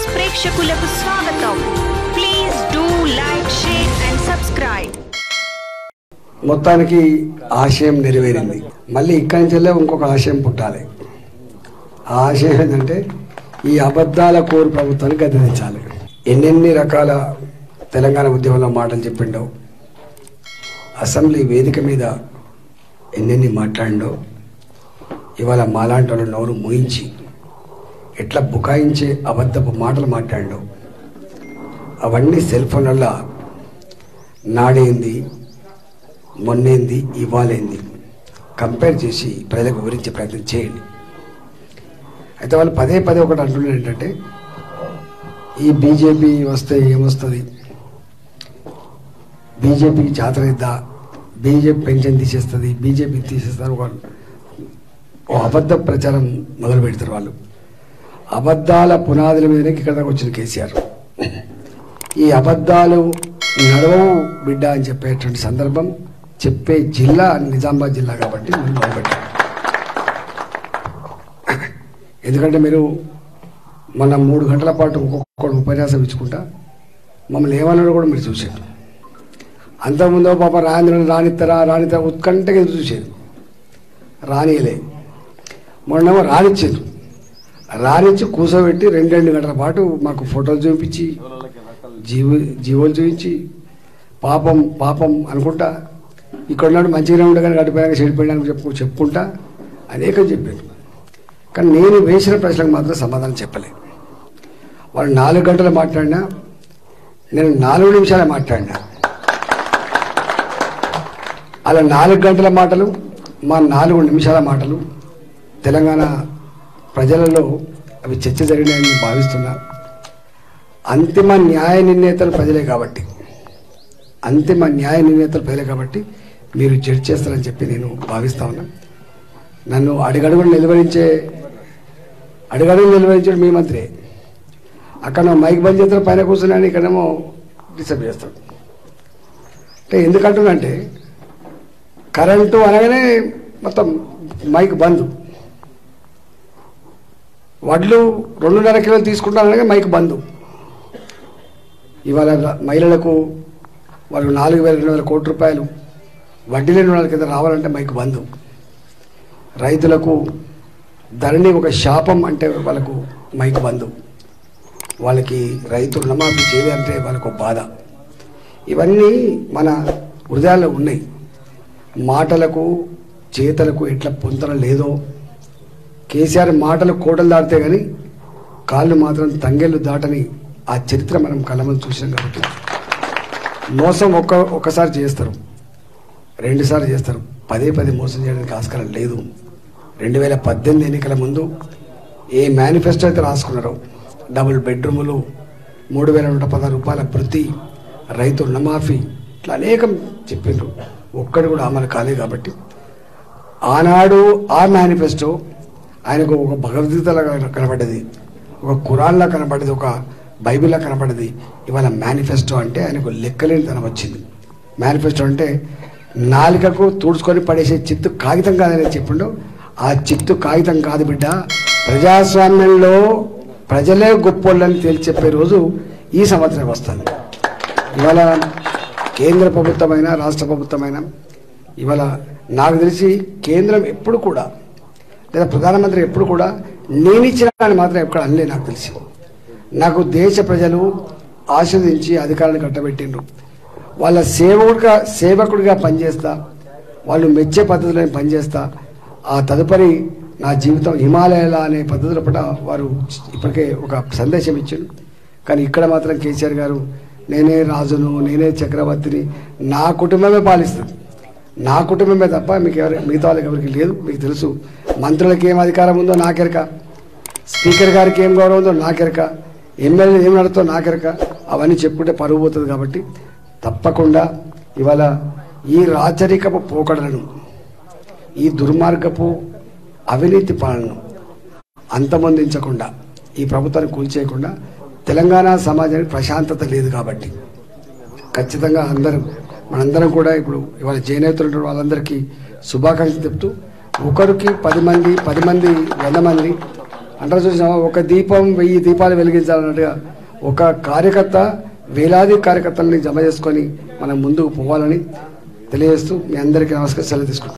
news ప్రేక్షకులకు స్వాగతం please do like share and subscribe మొత్తానికి ఆశయం నెరవేరింది మళ్ళీ ఇక్కడి నుంచి వెళ్ళే ఇంకొక ఆశయం పుట్టాలి ఆ ఆశయం ఏంటంటే ఈ అబద్ధాల కోరు ప్రభుత్వాన్ని గద్దెదించాలి ఎన్నెన్ని రకాల తెలంగాణ ఉద్యమంలో మాటలు చెప్పిండో అసెంబ్లీ వేదిక మీద ఎన్నెన్ని మాట్లాడిండో ఇవాళ మాలాంటి వాళ్ళు నోరు మూయించి ఎట్లా బుకాయించే అబద్ధపు మాటలు మాట్లాడిండో అవన్నీ సెల్ ఫోన్లలో నాడేంది మొన్నేంది ఇవాళేంది కంపేర్ చేసి ప్రజలకు వివరించే ప్రయత్నం చేయండి అయితే వాళ్ళు పదే పదే ఒకటి అంటున్నారు ఏంటంటే ఈ బీజేపీ వస్తే ఏమొస్తుంది బీజేపీకి చేతనైద్దా బీజేపీ పెన్షన్ తీసేస్తుంది బీజేపీ తీసేస్తారు ఒక ఓ అబద్ధ ప్రచారం మొదలు పెడతారు వాళ్ళు అబద్ధాల పునాదుల మీదనే ఇక్కడ దాకా వచ్చిన కేసీఆర్ ఈ అబద్ధాలు నడవవు బిడ్డ అని చెప్పేటువంటి సందర్భం చెప్పే జిల్లా నిజామాబాద్ జిల్లా కాబట్టి మనం మొదలుపెట్టాం ఎందుకంటే మీరు మన మూడు గంటల పాటు ఒక్కొక్కడు ఉపన్యాసం ఇచ్చుకుంటా మమ్మల్ని ఏమన్నాడో కూడా మీరు చూసారు అంతకుముందు పాప రాంద్రుని రానిస్తారా రానిస్తారా ఉత్కంఠగా ఎదురు చూసేది రానియలే మొన్నేమో రానిచ్చారు రానిచ్చి కూర్చోబెట్టి రెండు రెండు గంటల పాటు మాకు ఫోటోలు చూపించి జీవ జీవోలు చూపించి పాపం పాపం అనుకుంటా ఇక్కడ ఉన్నాడు మంచిగానే ఉండగానే గడిపోయాక చెడిపోయాక చెప్పు చెప్పుకుంటా అనేకం చెప్పారు కానీ నేను వేసిన ప్రశ్నలకు మాత్రం సమాధానం చెప్పలేదు వాళ్ళు నాలుగు గంటలు మాట్లాడినా నేను నాలుగు నిమిషాలే మాట్లాడినా అలా నాలుగు గంటల మాటలు మా నాలుగు నిమిషాల మాటలు తెలంగాణ ప్రజలలో అవి చర్చ జరిగినాయని నేను భావిస్తున్నా అంతిమ న్యాయ నిర్ణేతలు ప్రజలే కాబట్టి అంతిమ న్యాయ నిర్ణేతలు ప్రజలే కాబట్టి మీరు జడ్జ్ చేస్తారని చెప్పి నేను భావిస్తా ఉన్నా నన్ను అడుగడుగులు నిలువరించే అడుగడుగులు నిలువరించాడు మీ మంత్రి అక్కడ మైక్ బంద్ చేస్తారు పైన కూర్చున్నాను ఇక్కడేమో డిస్టర్బ్ చేస్తాడు అంటే ఎందుకంటున్నంటే కరెంటు అనగానే మొత్తం మైక్ బంద్ వడ్లు రెండున్నర కిలోలు తీసుకుంటానగా మైక్ బంద్ ఇవాళ ర- మహిళలకు వాళ్ళు నాలుగు వేల రెండు వేల కోట్ల రూపాయలు వడ్డీ లేని వాళ్ళ కింద రావాలంటే మైక్ బంద్ రైతులకు ధరణి ఒక శాపం అంటే వాళ్ళకు మైక్ బంద్ వాళ్ళకి రైతు రుణమాఫీ చేయాలంటే వాళ్ళకు ఒక బాధ ఇవన్నీ మన హృదయాల్లో ఉన్నాయి మాటలకు చేతలకు ఎట్లా పొంతన లేదో కేసీఆర్ మాటలు కోటలు దాటితే కానీ కాళ్ళు మాత్రం తంగేళ్ళు దాటని ఆ చరిత్ర మనం కళ్ళ ముందు చూసాం కాబట్టి మోసం ఒక్క ఒక్కసారి చేస్తారు రెండుసార్లు చేస్తారు పదే పదే మోసం చేయడానికి ఆస్కారం లేదు రెండు వేల పద్దెనిమిది ఎన్నికల ముందు ఏ మేనిఫెస్టో అయితే రాసుకున్నారో డబుల్ బెడ్రూములు మూడు వేల నూట పదహారు రూపాయల ప్రతి రైతు రుణమాఫీ ఇట్లా అనేకం చెప్పిండ్రు ఒక్కడు కూడా అమలు కాలేదు కాబట్టి ఆనాడు ఆ మేనిఫెస్టో ఆయనకు ఒక భగవద్గీతలా కనబడ్డది ఒక ఖురాన్లా కనబడ్డది ఒక బైబిల్లా కనబడ్డది ఇవాళ మేనిఫెస్టో అంటే ఆయనకు లెక్కలేని తనం వచ్చింది మేనిఫెస్టో అంటే నాలికకు తుడుచుకొని పడేసే చిత్తు కాగితం కాదని చెప్పిండు ఆ చిత్తు కాగితం కాదు బిడ్డ ప్రజాస్వామ్యంలో ప్రజలే గొప్పోళ్ళని తేల్చి చెప్పే రోజు ఈ సంవత్సరం వస్తుంది ఇవాళ కేంద్ర ప్రభుత్వమైన రాష్ట్ర ప్రభుత్వమైన ఇవాళ నాకు తెలిసి కేంద్రం ఎప్పుడు కూడా లేదా ప్రధానమంత్రి ఎప్పుడు కూడా నేను ఇచ్చిన అని మాత్రం ఎక్కడ అనలే నాకు తెలిసి నాకు దేశ ప్రజలు ఆస్వాదించి అధికారాన్ని కట్టబెట్టిండ్రు వాళ్ళ సేవకుడిగా సేవకుడిగా పనిచేస్తా వాళ్ళు మెచ్చే పద్ధతిలో పనిచేస్తా ఆ తదుపరి నా జీవితం హిమాలయాల అనే పద్ధతుల పట్ల వారు ఇప్పటికే ఒక సందేశం ఇచ్చారు కానీ ఇక్కడ మాత్రం కేసీఆర్ గారు నేనే రాజును నేనే చక్రవర్తిని నా కుటుంబమే పాలిస్తుంది నా కుటుంబమే తప్ప మీకు ఎవరి మిగతా వాళ్ళకి ఎవరికి లేదు మీకు తెలుసు మంత్రులకి ఏం అధికారం ఉందో నాకెరక స్పీకర్ గారికి ఏం గౌరవం ఉందో నాకెరక ఎమ్మెల్యే ఏం నడుతో నాకెరక అవన్నీ చెప్పుకుంటే పరుగు పోతుంది కాబట్టి తప్పకుండా ఇవాళ ఈ రాచరికపు పోకడలను ఈ దుర్మార్గపు అవినీతి పాలనను అంతమొందించకుండా ఈ ప్రభుత్వాన్ని కూల్చేయకుండా తెలంగాణ సమాజానికి ప్రశాంతత లేదు కాబట్టి ఖచ్చితంగా అందరం మనందరం కూడా ఇప్పుడు ఇవాళ చేనేతలు ఉన్న వాళ్ళందరికీ శుభాకాంక్షలు చెప్తూ ఒకరికి పది మంది పది మంది వంద మంది అంటారు చూసినావా ఒక దీపం వెయ్యి దీపాలు వెలిగించాలన్నట్టుగా ఒక కార్యకర్త వేలాది కార్యకర్తలని జమ చేసుకొని మనం ముందుకు పోవాలని తెలియజేస్తూ మీ అందరికీ నమస్కారం సెలవు తీసుకుంటాం